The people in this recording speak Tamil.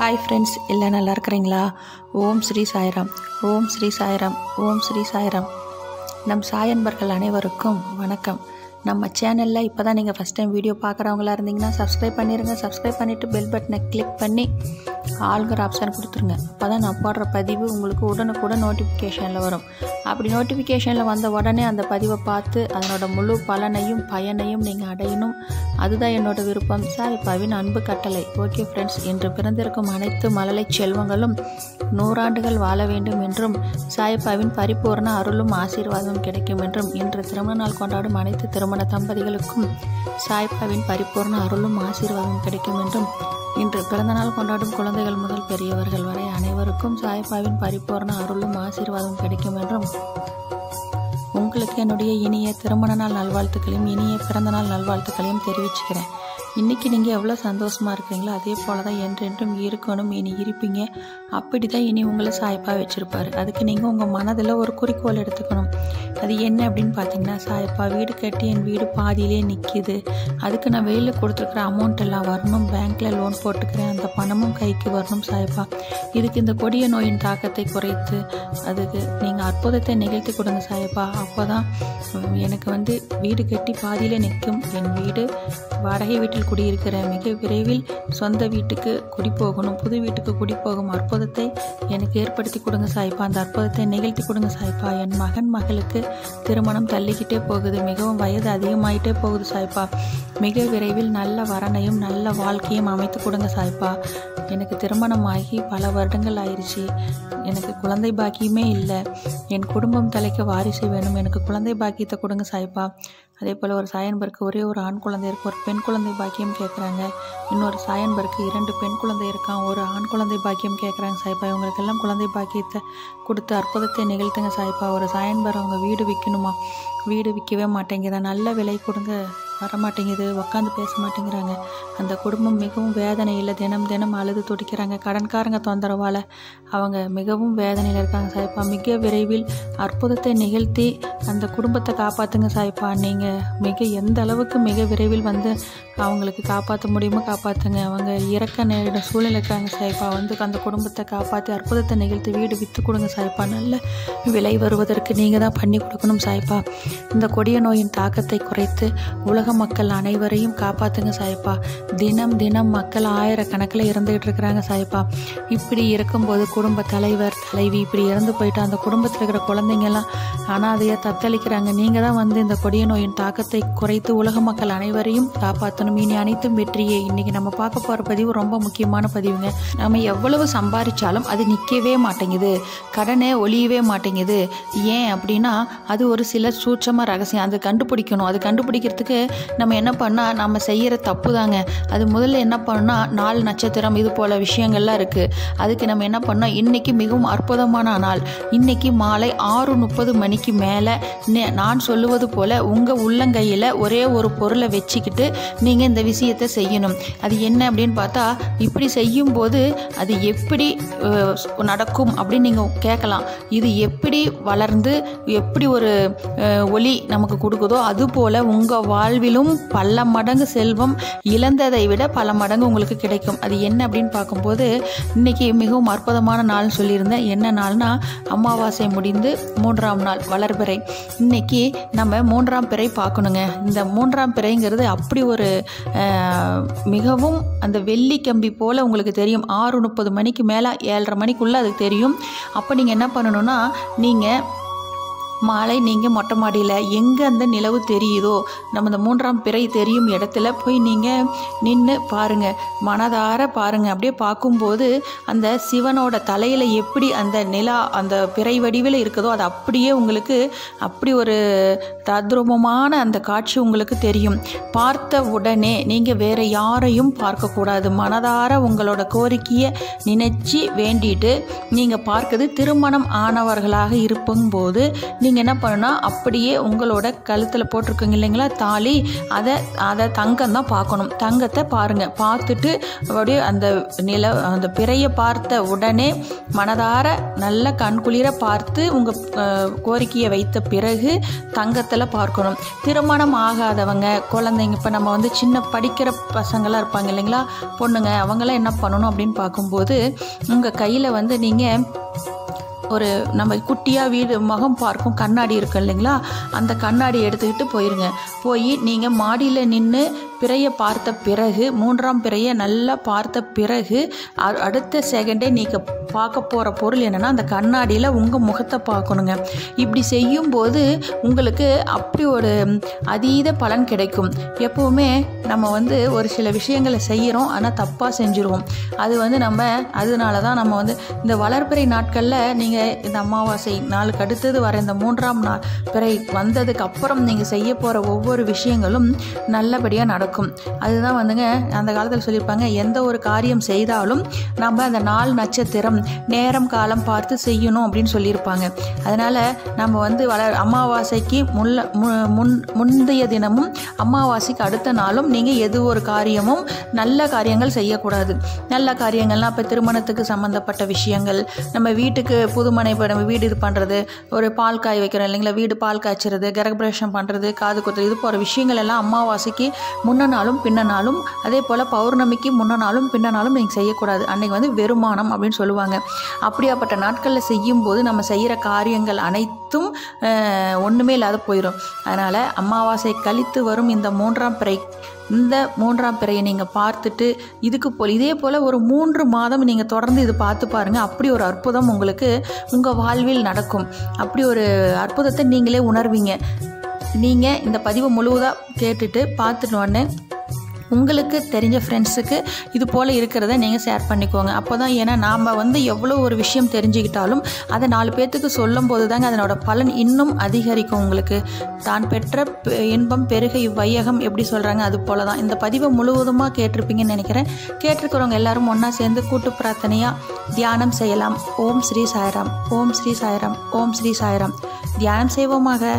ஹாய் ஃப்ரெண்ட்ஸ் எல்லாம் நல்லா இருக்கிறீங்களா ஓம் ஸ்ரீ சாய்ராம் ஓம் ஸ்ரீ சாய்ராம் ஓம் ஸ்ரீ சாய்ராம் நம் சாயன்பர்கள் அனைவருக்கும் வணக்கம் நம்ம சேனலில் இப்போ தான் நீங்கள் ஃபஸ்ட் டைம் வீடியோ பார்க்குறவங்களா இருந்தீங்கன்னா சப்ஸ்கிரைப் பண்ணிடுங்க சப்ஸ்கிரைப் பண்ணிவிட்டு பெல் பட்டனை கிளிக் பண்ணி ஆளுங்கிற ஆப்ஷன் கொடுத்துருங்க அப்போ தான் நான் போடுற பதிவு உங்களுக்கு உடனுக்குடன் நோட்டிஃபிகேஷனில் வரும் அப்படி நோட்டிஃபிகேஷனில் வந்த உடனே அந்த பதிவை பார்த்து அதனோட முழு பலனையும் பயனையும் நீங்கள் அடையணும் அதுதான் என்னோட விருப்பம் சாய்பாவின் அன்பு கட்டளை ஓகே ஃப்ரெண்ட்ஸ் இன்று பிறந்திருக்கும் அனைத்து மழலை செல்வங்களும் நூறாண்டுகள் வாழ வேண்டும் என்றும் சாய்பாவின் பரிபூர்ண அருளும் ஆசீர்வாதமும் கிடைக்கும் என்றும் இன்று திருமண நாள் கொண்டாடும் அனைத்து திருமண தம்பதிகளுக்கும் சாய்பாவின் பரிபூர்ண அருளும் ஆசீர்வாதமும் கிடைக்கும் என்றும் இன்று பிறந்தநாள் கொண்டாடும் குழந்தைகள் முதல் பெரியவர்கள் வரை அனைவருக்கும் சாய்பாவின் பரிபூர்ண அருளும் ஆசீர்வாதமும் கிடைக்கும் என்றும் உங்களுக்கு என்னுடைய இனிய திருமண நாள் நல்வாழ்த்துக்களையும் இனிய பிறந்தநாள் நல்வாழ்த்துக்களையும் தெரிவிச்சுக்கிறேன் இன்றைக்கி நீங்கள் எவ்வளோ சந்தோஷமாக இருக்கீங்களோ அதே போல் தான் என்றென்றும் இருக்கணும் இனி இருப்பீங்க அப்படி தான் இனி உங்களை சாய்ப்பாக வச்சுருப்பார் அதுக்கு நீங்கள் உங்கள் மனதில் ஒரு குறிக்கோள் எடுத்துக்கணும் அது என்ன அப்படின்னு பார்த்தீங்கன்னா சாய்ப்பா வீடு கட்டி என் வீடு பாதியிலே நிற்கிது அதுக்கு நான் வெளியில் கொடுத்துருக்குற அமௌண்ட் எல்லாம் வரணும் பேங்க்கில் லோன் போட்டுக்கிறேன் அந்த பணமும் கைக்கு வரணும் சாய்ப்பா இதுக்கு இந்த கொடிய நோயின் தாக்கத்தை குறைத்து அதுக்கு நீங்கள் அற்புதத்தை நிகழ்த்தி கொடுங்க சாயப்பா அப்போ தான் எனக்கு வந்து வீடு கட்டி பாதியில் நிற்கும் என் வீடு வாடகை வீட்டில் குடியிருக்கிற மிக விரைவில் சொந்த வீட்டுக்கு குடி போகணும் புது வீட்டுக்கு குடி போகும் அற்புதத்தை எனக்கு ஏற்படுத்தி கொடுங்க சாய்ப்பா அந்த அற்புதத்தை நிகழ்த்தி கொடுங்க சாய்ப்பா என் மகன் மகளுக்கு திருமணம் தள்ளிக்கிட்டே போகுது மிகவும் வயது அதிகமாயிட்டே போகுது சாய்ப்பா மிக விரைவில் நல்ல வரனையும் நல்ல வாழ்க்கையும் அமைத்து கொடுங்க சாய்ப்பா எனக்கு திருமணம் ஆகி பல வருடங்கள் ஆயிடுச்சு எனக்கு குழந்தை பாக்கியமே இல்லை என் குடும்பம் தலைக்க வாரிசு வேணும் எனக்கு குழந்தை பாக்கியத்தை கொடுங்க சாய்ப்பா அதே போல் ஒரு சாயன்பருக்கு ஒரே ஒரு ஆண் குழந்தை இருக்கு ஒரு பெண் குழந்தை பாக்கியம் கேட்குறாங்க இன்னொரு சாயன்பருக்கு இரண்டு பெண் குழந்தை இருக்கான் ஒரு ஆண் குழந்தை பாக்கியம் கேட்குறாங்க சாய்ப்பா இவங்களுக்கெல்லாம் குழந்தை பாக்கியத்தை கொடுத்து அற்புதத்தை நிகழ்த்துங்க சாய்ப்பா ஒரு சாயன்பர் அவங்க வீடு விற்கணுமா வீடு விற்கவே மாட்டேங்குதா நல்ல விலை கொடுங்க வர மாட்டேங்குது உக்காந்து பேச மாட்டேங்கிறாங்க அந்த குடும்பம் மிகவும் வேதனையில் தினம் தினம் அழுது துடிக்கிறாங்க கடன்காரங்க தொந்தரவால் அவங்க மிகவும் வேதனையில் இருக்காங்க சாய்ப்பா மிக விரைவில் அற்புதத்தை நிகழ்த்தி அந்த குடும்பத்தை காப்பாற்றுங்க சாய்ப்பா நீங்கள் மிக எந்த அளவுக்கு மிக விரைவில் வந்து அவங்களுக்கு காப்பாற்ற முடியுமோ காப்பாற்றுங்க அவங்க இறக்க நேரிட சூழ்நிலை இருக்காங்க சாய்ப்பா வந்து அந்த குடும்பத்தை காப்பாற்றி அற்புதத்தை நிகழ்த்தி வீடு விற்று கொடுங்க சாய்ப்பா நல்ல விலை வருவதற்கு நீங்கள் தான் பண்ணி கொடுக்கணும் சாய்ப்பா இந்த கொடிய நோயின் தாக்கத்தை குறைத்து உலக மக்கள் அனைவரையும் காப்பாற்றுங்க சாய்ப்பா தினம் தினம் மக்கள் ஆயிரக்கணக்கில் இறந்துகிட்டு இருக்கிறாங்க சாய்ப்பா இப்படி இருக்கும்போது குடும்ப தலைவர் தலைவி இப்படி இறந்து போயிட்டு அந்த குடும்பத்தில் இருக்கிற குழந்தைங்கெல்லாம் அனாதையாக தத்தளிக்கிறாங்க நீங்கள் தான் வந்து இந்த கொடிய நோயின் தாக்கத்தை குறைத்து உலக மக்கள் அனைவரையும் காப்பாற்றணும் இனி அனைத்தும் வெற்றியே இன்றைக்கி நம்ம பார்க்க போகிற பதிவு ரொம்ப முக்கியமான பதிவுங்க நம்ம எவ்வளவு சம்பாதிச்சாலும் அது நிற்கவே மாட்டேங்குது கடனே ஒழியவே மாட்டேங்குது ஏன் அப்படின்னா அது ஒரு சில சூட்சமாக ரகசியம் அது கண்டுபிடிக்கணும் அது கண்டுபிடிக்கிறதுக்கு நம்ம என்ன பண்ணால் நம்ம செய்கிற தப்பு தாங்க அது முதல்ல என்ன பண்ணால் நாலு நட்சத்திரம் இது போல் விஷயங்கள்லாம் இருக்குது அதுக்கு நம்ம என்ன பண்ணோம் இன்றைக்கி மிகவும் அற்புதமான நாள் இன்றைக்கி மாலை ஆறு முப்பது மணிக்கு மேலே நான் சொல்லுவது போல் உங்கள் உள்ளங்கையில் ஒரே ஒரு பொருளை வச்சுக்கிட்டு நீங்கள் இந்த விஷயத்தை செய்யணும் அது என்ன அப்படின்னு பார்த்தா இப்படி செய்யும்போது அது எப்படி அஹ், நடக்கும் அப்படின்னு நீங்கள் கேட்கலாம் இது எப்படி வளர்ந்து எப்படி ஒரு அஹ், ஒளி நமக்கு கொடுக்குதோ அதுபோல் உங்கள் வாழ்விலும் பல மடங்கு செல்வம் இழந்ததை விட பல மடங்கு உங்களுக்கு கிடைக்கும் அது என்ன அப்படின்னு பார்க்கும்போது இன்னைக்கு மிகவும் அற்புதமான நாள்னு சொல்லியிருந்தேன் என்ன நாள்னா அமாவாசை முடிந்து மூன்றாம் நாள் வளர்பிறை இன்னைக்கு நம்ம மூன்றாம் பிறை பார்க்கணுங்க இந்த மூன்றாம் பிறைங்கிறது அப்படி ஒரு அஹ், மிகவும் அந்த வெள்ளி கம்பி போல் உங்களுக்கு தெரியும் ஆறு முப்பது மணிக்கு மேலே ஏழரை மணிக்குள்ளே அதுக்கு தெரியும் அப்போ நீங்கள் என்ன பண்ணணும்னா நீங்கள் மாலை நீங்கள் மொட்டை மாடியில் எங்கே அந்த நிலவு தெரியுதோ நம்ம இந்த மூன்றாம் பிறை தெரியும் இடத்துல போய் நீங்கள் நின்று பாருங்கள் மனதார பாருங்கள் அப்படியே பார்க்கும்போது அந்த சிவனோட தலையில் எப்படி அந்த நிலா அந்த பிறை வடிவில் இருக்குதோ அது அப்படியே உங்களுக்கு அப்படி ஒரு தத்ரூபமான அந்த காட்சி உங்களுக்கு தெரியும் பார்த்த உடனே நீங்கள் வேறு யாரையும் பார்க்கக்கூடாது மனதார உங்களோட கோரிக்கையை நினைச்சு வேண்டிட்டு நீங்கள் பார்க்குது திருமணம் ஆனவர்களாக இருக்கும்போது நீங்கள் என்ன பண்ணணும்னா அப்படியே உங்களோட கழுத்தில் போட்டிருக்கீங்க இல்லைங்களா தாலி அதை அதை தங்கம் தான் பார்க்கணும் தங்கத்தை பாருங்கள் பார்த்துட்டு அப்படியே அந்த நில அந்த பிறையை பார்த்த உடனே மனதார நல்ல கண்குளிர பார்த்து உங்கள் கோரிக்கையை வைத்த பிறகு தங்கத்தில் பார்க்கணும் திருமணம் ஆகாதவங்க குழந்தைங்க இப்போ நம்ம வந்து சின்ன படிக்கிற பசங்களாம் இருப்பாங்க இல்லைங்களா பொண்ணுங்க அவங்களாம் என்ன பண்ணணும் அப்படின்னு பார்க்கும்போது உங்கள் கையில் வந்து நீங்கள் ஒரு நம்ம குட்டியாக வீடு முகம் பார்க்கும் கண்ணாடி இருக்கு இல்லைங்களா அந்த கண்ணாடி எடுத்துக்கிட்டு போயிருங்க போய் நீங்கள் மாடியில் நின்று பிறையை பார்த்த பிறகு மூன்றாம் பிறையை நல்லா பார்த்த பிறகு அ- அடுத்த செகண்டே நீங்கள் பார்க்க போகிற பொருள் என்னென்னா அந்த கண்ணாடியில் உங்கள் முகத்தை பார்க்கணுங்க இப்படி செய்யும்போது உங்களுக்கு அப்படி ஒரு அதீத பலன் கிடைக்கும் எப்போவுமே நம்ம வந்து ஒரு சில விஷயங்களை செய்கிறோம் ஆனால் தப்பாக செஞ்சுருவோம் அது வந்து நம்ம அதனால தான் நம்ம வந்து இந்த வளர்பிறை நாட்களில் நீங்கள் இந்த அமாவாசை நாளுக்கு அடுத்தது வர இந்த மூன்றாம் நாள் பிறை வந்ததுக்கு அப்புறம் நீங்கள் செய்ய போகிற ஒவ்வொரு விஷயங்களும் நல்லபடியாக நடக்கும் அதுதான் வந்துங்க அந்த காலத்தில் சொல்லியிருப்பாங்க எந்த ஒரு காரியம் செய்தாலும் நம்ம அந்த நாள் நட்சத்திரம் நேரம் காலம் பார்த்து செய்யணும் அப்படின்னு சொல்லியிருப்பாங்க அதனால் நம்ம வந்து வளர் அமாவாசைக்கு முல்ல மு- முன் முந்தைய தினமும் அமாவாசைக்கு அடுத்த நாளும் நீங்கள் எது ஒரு காரியமும் நல்ல காரியங்கள் செய்யக்கூடாது நல்ல காரியங்கள்லாம் இப்போ திருமணத்துக்கு சம்மந்தப்பட்ட விஷயங்கள் நம்ம வீட்டுக்கு புதுமனை இப்போ நம்ம வீடு இது பண்ணுறது ஒரு பால் காய் வைக்கிறோம் இல்லைங்களா வீடு பால் காய்ச்சறது கிரகப்பிரவேசம் பண்ணுறது காது குத்துறது இது போகிற விஷயங்கள் எல்லாம் அமாவாசைக்கு முன்ன நாளும் பின்ன நாளும் அதே போல் பௌர்ணமிக்கு முன்ன நாளும் பின்ன நாளும் நீங்கள் செய்யக்கூடாது அன்னைக்கு வந்து வெறுமானம் அப்படின்னு சொல்லுவாங்க அப்படியாப்பட்ட நாட்களில் செய்யும்போது நம்ம செய்கிற காரியங்கள் அனைத்தும் அஹ், ஒன்றுமே இல்லாத போயிடும் அதனால் அமாவாசை கழித்து வரும் இந்த மூன்றாம் பிறை இந்த மூன்றாம் பிறையை நீங்கள் பார்த்துட்டு இதுக்கு போல் இதே போல் ஒரு மூன்று மாதம் நீங்கள் தொடர்ந்து இது பார்த்து பாருங்கள் அப்படி ஒரு அற்புதம் உங்களுக்கு உங்கள் வாழ்வில் நடக்கும் அப்படி ஒரு அற்புதத்தை நீங்களே உணர்வீங்க நீங்கள் இந்த பதிவை முழுவதாக கேட்டுட்டு பார்த்துட்டு உடனே உங்களுக்கு தெரிஞ்ச ஃப்ரெண்ட்ஸுக்கு இது போல் இருக்கிறத நீங்கள் ஷேர் பண்ணிக்கோங்க அப்போ தான் ஏன்னா நாம் வந்து எவ்வளோ ஒரு விஷயம் தெரிஞ்சுக்கிட்டாலும் அதை நாலு பேர்த்துக்கு சொல்லும் போது தாங்க அதனோட பலன் இன்னும் அதிகரிக்கும் உங்களுக்கு தான் பெற்ற பெ- இன்பம் பெருக இவ்வையகம் எப்படி சொல்கிறாங்க அது போல தான் இந்த பதிவை முழுவதுமாக கேட்டிருப்பீங்கன்னு நினைக்கிறேன் கேட்டிருக்கிறவங்க எல்லாரும் ஒன்றா சேர்ந்து கூட்டு பிரார்த்தனையாக தியானம் செய்யலாம் ஓம் ஸ்ரீ சாய்ராம் ஓம் ஸ்ரீ சாய்ராம் ஓம் ஸ்ரீ சாய்ராம் தியானம் செய்வோமாக